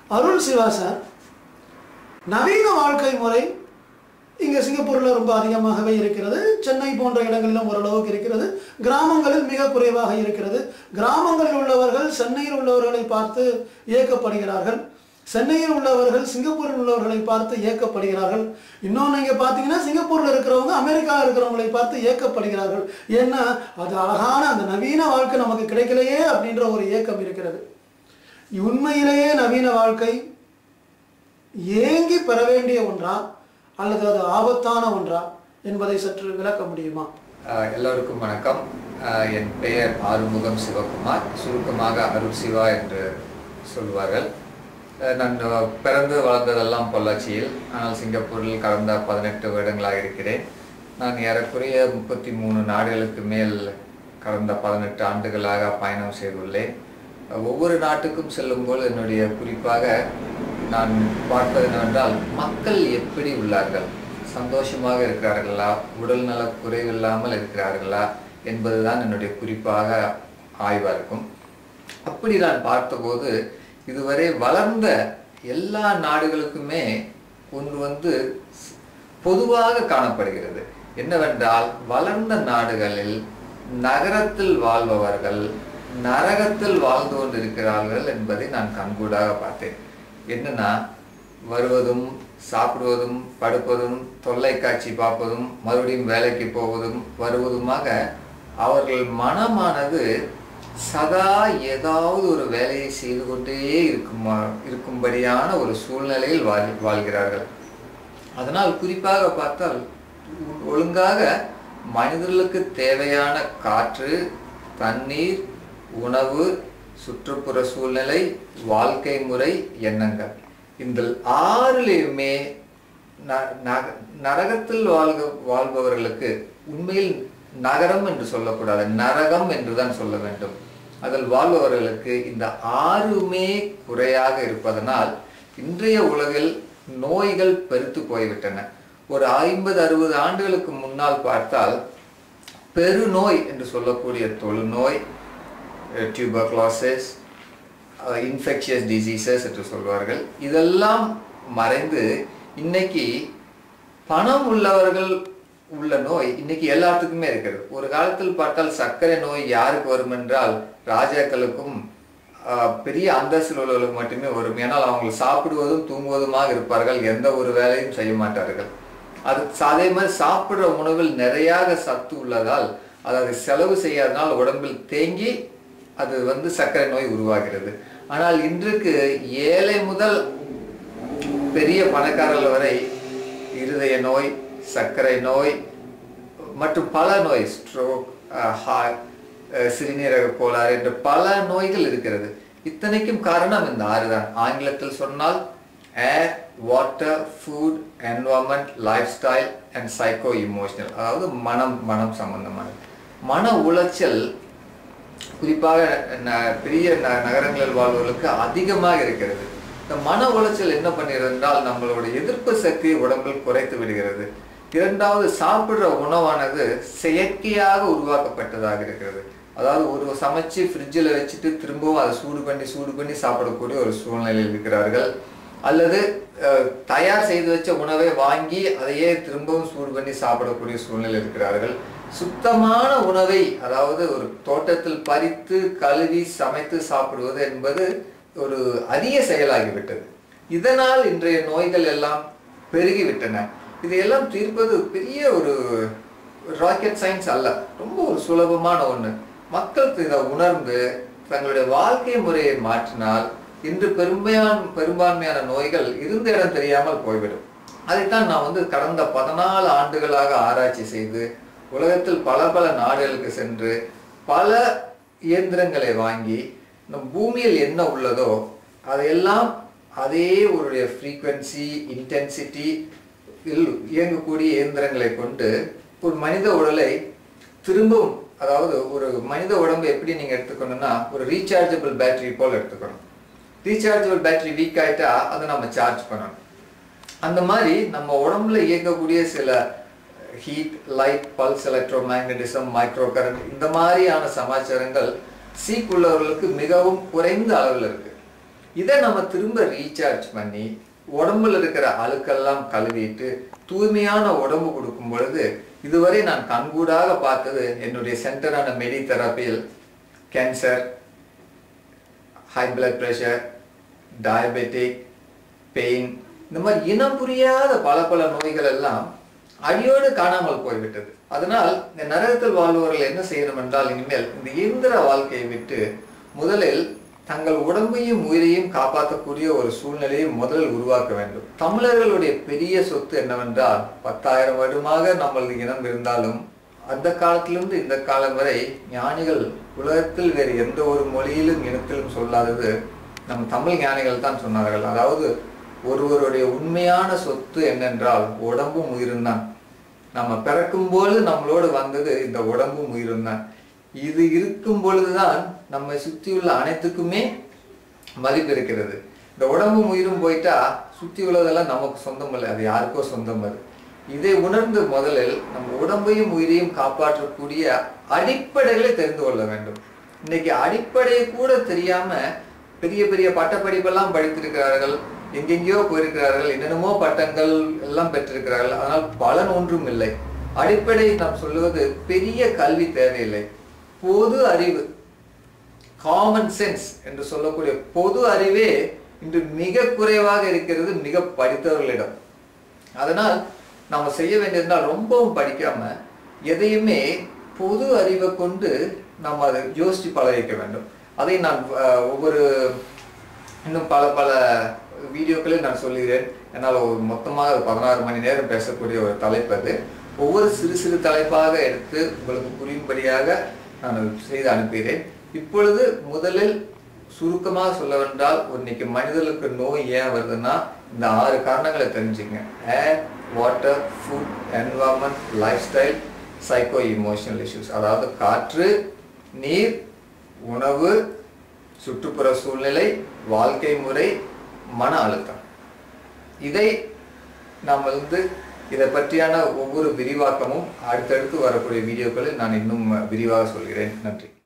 அருள் Siva sir நவீன வாழ்க்கை முறை இங்கே சிங்கப்பூரில் ரொம்ப அதிகமாகவே இருக்கிறது சென்னை போன்ற இடங்களிலும் ஓரளவுக்கு இருக்கிறது கிராமங்களில் மிக குறைவாக இருக்கிறது கிராமங்களில் உள்ளவர்கள் சென்னையில் உள்ளவர்களை பார்த்து இயக்கப்படுகிறார்கள் சென்னையில் உள்ளவர்கள் சிங்கப்பூரில் உள்ளவர்களை பார்த்து இயக்கப்படுகிறார்கள் இன்னொன்று இங்கே பார்த்தீங்கன்னா சிங்கப்பூரில் இருக்கிறவங்க அமெரிக்காவில் இருக்கிறவங்களை பார்த்து இயக்கப்படுகிறார்கள் ஏன்னா அது அழகான அந்த நவீன வாழ்க்கை நமக்கு கிடைக்கலையே அப்படின்ற ஒரு இயக்கம் இருக்கிறது உண்மையிலேயே நவீன வாழ்க்கை ஏங்கி பெற வேண்டிய ஒன்றா அல்லது அது ஆபத்தான ஒன்றா என்பதை சற்று விளக்க முடியுமா ஆஹ் எல்லோருக்கும் வணக்கம் ஆஹ் என் பெயர் ஆறுமுகம் சிவகுமார் சுருக்கமாக அருள் சிவா என்று சொல்வார்கள் ஆஹ் நான் ஆஹ் பிறந்து வளர்ந்ததெல்லாம் பொள்ளாச்சியில் ஆனால் சிங்கப்பூரில் கடந்த பதினெட்டு வருடங்களாக இருக்கிறேன் நான் ஏறக்குறைய முப்பத்தி மூணு நாடுகளுக்கு மேல் கடந்த பதினெட்டு ஆண்டுகளாக பயணம் செய்துள்ளேன் ஆஹ் ஒவ்வொரு நாட்டுக்கும் செல்லும்போது என்னுடைய குறிப்பாக நான் பார்ப்பது என்னவென்றால் மக்கள் எப்படி உள்ளார்கள் சந்தோஷமாக இருக்கிறார்களா உடல்நல குறைவில்லாமல் இருக்கிறார்களா என்பதுதான் என்னுடைய குறிப்பாக ஆய்வாக இருக்கும் அப்படி நான் பார்த்தபோது இதுவரை வளர்ந்த எல்லா நாடுகளுக்குமே ஒன்று வந்து ஸ்- பொதுவாக காணப்படுகிறது என்னவென்றால் வளர்ந்த நாடுகளில் நகரத்தில் வாழ்பவர்கள் நரகத்தில் வாழ்ந்து கொண்டிருக்கிறார்கள் என்பதை நான் கண்கூடாக பார்த்தேன் என்னன்னா வருவதும் சாப்பிடுவதும் படுப்பதும் தொல்லைக்காட்சி பார்ப்பதும் மறுபடியும் வேலைக்கு போவதும் வருவதுமாக அவர்கள் மனமானது சதா ஏதாவது ஒரு வேலையை செய்து கொண்டே இருக்குமா இருக்கும்படியான ஒரு சூழ்நிலையில் வாழ் வாழ்கிறார்கள் அதனால் குறிப்பாக பார்த்தால் ஒ- ஒழுங்காக மனிதர்களுக்கு தேவையான காற்று தண்ணீர் உணவு சுற்றுப்புற சூழ்நிலை வாழ்க்கை முறை எண்ணங்கள் இந்த ஆறுலையுமே ந- நக- நரகத்தில் வாழ்க வாழ்பவர்களுக்கு உண்மையில் நகரம் என்று சொல்லக்கூடாது நரகம் என்றுதான் சொல்ல வேண்டும் அதில் வாழ்பவர்களுக்கு இந்த ஆறுமே குறையாக இருப்பதனால் இன்றைய உலகில் நோய்கள் பெருத்து போய்விட்டன ஒரு ஐம்பது அறுபது ஆண்டுகளுக்கு முன்னால் பார்த்தால் பெருநோய் என்று சொல்லக்கூடிய தொழுநோய் டியூபர்குலோசிஸ் இன்ஃபெக்ஷியஸ் டிசீசஸ் என்று சொல்வார்கள் இதெல்லாம் மறைந்து இன்னைக்கு பணம் உள்ளவர்கள் உள்ள நோய் இன்னைக்கு எல்லாத்துக்குமே இருக்கிறது ஒரு காலத்தில் பார்த்தால் சர்க்கரை நோய் யாருக்கு வரும் என்றால் ராஜாக்களுக்கும் ஆஹ், பெரிய அந்தஸ்தில் உள்ளவர்களுக்கு மட்டுமே வரும் ஏன்னால் அவங்க சாப்பிடுவதும் தூங்குவதுமாக இருப்பார்கள் எந்த ஒரு வேலையும் செய்ய மாட்டார்கள் அது அதே மாதிரி சாப்பிடுற உணவில் நிறையாக சத்து உள்ளதால் அதாவது செலவு செய்யாதனால் உடம்பில் தேங்கி அது வந்து சர்க்கரை நோய் உருவாகிறது ஆனால் இன்றைக்கு ஏழை முதல் பெரிய பணக்காரர்கள் வரை இருதய நோய் சர்க்கரை நோய் மற்றும் பல நோய் ஸ்ட்ரோக் ஹார்ட் சிறுநீரக கோளாறு என்ற பல நோய்கள் இருக்கிறது இத்தனைக்கும் காரணம் இந்த ஆறு தான் ஆங்கிலத்தில் சொன்னால் air water food environment life style and psycho emotional அதாவது மனம் மனம் சம்பந்தமானது மன உளைச்சல் குறிப்பாக ந- பெரிய ந- நகரங்களில் வாழ்வர்களுக்கு அதிகமாக இருக்கிறது இந்த மன உளைச்சல் என்ன பண்ணுகிறது என்றால் நம்மளோட எதிர்ப்பு சக்தியை உடம்பில் குறைத்து விடுகிறது இரண்டாவது சாப்பிடுற உணவானது செயற்கையாக உருவாக்கப்பட்டதாக இருக்கிறது அதாவது ஒரு சமைச்சு ஃப்ரிட்ஜில் வச்சுட்டு திரும்பவும் அதை சூடு பண்ணி சூடு பண்ணி சாப்பிடக்கூடிய ஒரு சூழ்நிலையில் இருக்கிறார்கள் அல்லது அஹ், தயார் செய்து வச்ச உணவை வாங்கி அதையே திரும்பவும் சூடு பண்ணி சாப்பிடக்கூடிய சூழ்நிலை இருக்கிறார்கள் சுத்தமான உணவை அதாவது ஒரு தோட்டத்தில் பறித்து கழுவி சமைத்து சாப்பிடுவது என்பது ஒரு அரிய செயலாகிவிட்டது இதனால் இன்றைய நோய்கள் எல்லாம் பெருகிவிட்டன இதையெல்லாம் தீர்ப்பது பெரிய ஒரு ராக்கெட் சயின்ஸ் அல்ல ரொம்ப ஒரு சுலபமான ஒண்ணு மக்கள் இதை உணர்ந்து தங்களுடைய வாழ்க்கை முறையை மாற்றினால் இன்று பெருமையான பெரும்பான்மையான நோய்கள் இருந்த இடம் தெரியாமல் போய்விடும் அதைத்தான் நான் வந்து கடந்த பதினாலு ஆண்டுகளாக ஆராய்ச்சி செய்து உலகத்தில் பல பல நாடுகளுக்கு சென்று பல இயந்திரங்களை வாங்கி நம் பூமியில் என்ன உள்ளதோ அதையெல்லாம் அதே ஒரு ஃப்ரீக்வன்சி இன்டென்சிட்டி இயங்கக்கூடிய இயந்திரங்களை கொண்டு ஒரு மனித உடலை திரும்பவும் அதாவது ஒரு மனித உடம்பு எப்படி நீங்க எடுத்துக்கணும்னா ஒரு ரீசார்ஜபிள் பேட்டரி போல எடுத்துக்கணும் ரீசார்ஜபிள் பேட்டரி வீக் ஆயிட்டா அதை நம்ம சார்ஜ் பண்ணணும் அந்த மாதிரி நம்ம உடம்புல இயக்கக்கூடிய சில heat light pulse electromagnetism micro current இந்த மாதிரியான சமாச்சாரங்கள் சீக் உள்ளவர்களுக்கு மிகவும் குறைந்த அளவில் இருக்கு இதை நம்ம திரும்ப ரீசார்ஜ் பண்ணி உடம்புல இருக்கிற அழுக்கெல்லாம் கழுவிட்டு தூய்மையான உடம்பு கொடுக்கும் பொழுது இதுவரை நான் கண்கூடாக பார்த்தது என்னுடைய சென்டரான மெடி தெரப்பியில் cancer high blood pressure diabetic pain இந்த மாதிரி இனம் புரியாத பல பல நோய்கள் எல்லாம் அடியோடு காணாமல் போய்விட்டது அதனால் இந்த நரகத்தில் வாழ்பவர்கள் என்ன செய்யணும் என்றால் இனிமேல் இந்த இயந்திர வாழ்க்கையை விட்டு முதலில் தங்கள் உடம்பையும் உயிரையும் காப்பாற்றக்கூடிய ஒரு சூழ்நிலையை முதலில் உருவாக்க வேண்டும் தமிழர்களுடைய பெரிய சொத்து என்னவென்றால் பத்தாயிரம் வருடமாக நம்மளது இனம் இருந்தாலும் அந்த காலத்திலிருந்து இந்த காலம் வரை ஞானிகள் உலகத்தில் வேறு எந்த ஒரு மொழியிலும் இனத்திலும் சொல்லாதது நம் தமிழ் ஞானிகள் தான் சொன்னார்கள் அதாவது ஒருவருடைய உண்மையான சொத்து என்னென்றால் உடம்பும் உயிரும் தான் நம்ம பிறக்கும் பொழுது நம்மளோடு வந்தது இந்த உடம்பும் உயிரும் தான் இது இருக்கும் பொழுதுதான் நம்மை சுற்றியுள்ள அனைத்துக்குமே மதிப்பு இருக்கிறது இந்த உடம்பும் உயிரும் போயிட்டா சுற்றி உள்ளதெல்லாம் நமக்கு சொந்தம் இல்லை அது யாருக்கோ சொந்தம் அது இதை உணர்ந்து முதலில் நம்ம உடம்பையும் உயிரையும் காப்பாற்றக்கூடிய அடிப்படைகளை தெரிந்து கொள்ள வேண்டும் இன்னைக்கு அடிப்படையை கூட தெரியாம பெரிய பெரிய பட்டப்படிப்பெல்லாம் படித்திருக்கிறார்கள் எங்கெங்கேயோ போயிருக்கிறார்கள் என்னென்னமோ பட்டங்கள் எல்லாம் பெற்றிருக்கிறார்கள் ஆனால் பலன் ஒன்றும் இல்லை அடிப்படை நாம் சொல்லுவது பெரிய கல்வி தேவையில்லை பொது அறிவு காமன் சென்ஸ் என்று சொல்லக்கூடிய பொது அறிவே இன்று மிக குறைவாக இருக்கிறது மிக படித்தவர்களிடம் அதனால் நம்ம செய்ய வேண்டியதுனால் ரொம்பவும் படிக்காம எதையுமே பொது அறிவை கொண்டு நம்ம அதை யோசித்து பழகிக்க வேண்டும் அதை நான் அஹ், ஒவ்வொரு இன்னும் பல பல வீடியோக்களில் நான் சொல்லுகிறேன் என்னால் ஒரு மொத்தமாக ஒரு பதினாறு மணி நேரம் பேசக்கூடிய ஒரு தலைப்பு அது ஒவ்வொரு சிறு சிறு தலைப்பாக எடுத்து உங்களுக்கு புரியும்படியாக நான் செய்து அனுப்புகிறேன் இப்பொழுது முதலில் சுருக்கமாக சொல்லவென்றால் இன்னைக்கு மனிதர்களுக்கு நோய் ஏன் வருதுன்னா இந்த ஆறு காரணங்களை தெரிஞ்சுங்க air water food environment life style psycho emotional issues அதாவது காற்று நீர் உணவு சுற்றுப்புற சூழ்நிலை வாழ்க்கை முறை மன அழுத்தம் இதை நாம் வந்து இதை பற்றியான ஒவ்வொரு விரிவாக்கமும் அடுத்தடுத்து வரக்கூடிய வீடியோக்களில் நான் இன்னும் விரிவாக சொல்கிறேன் நன்றி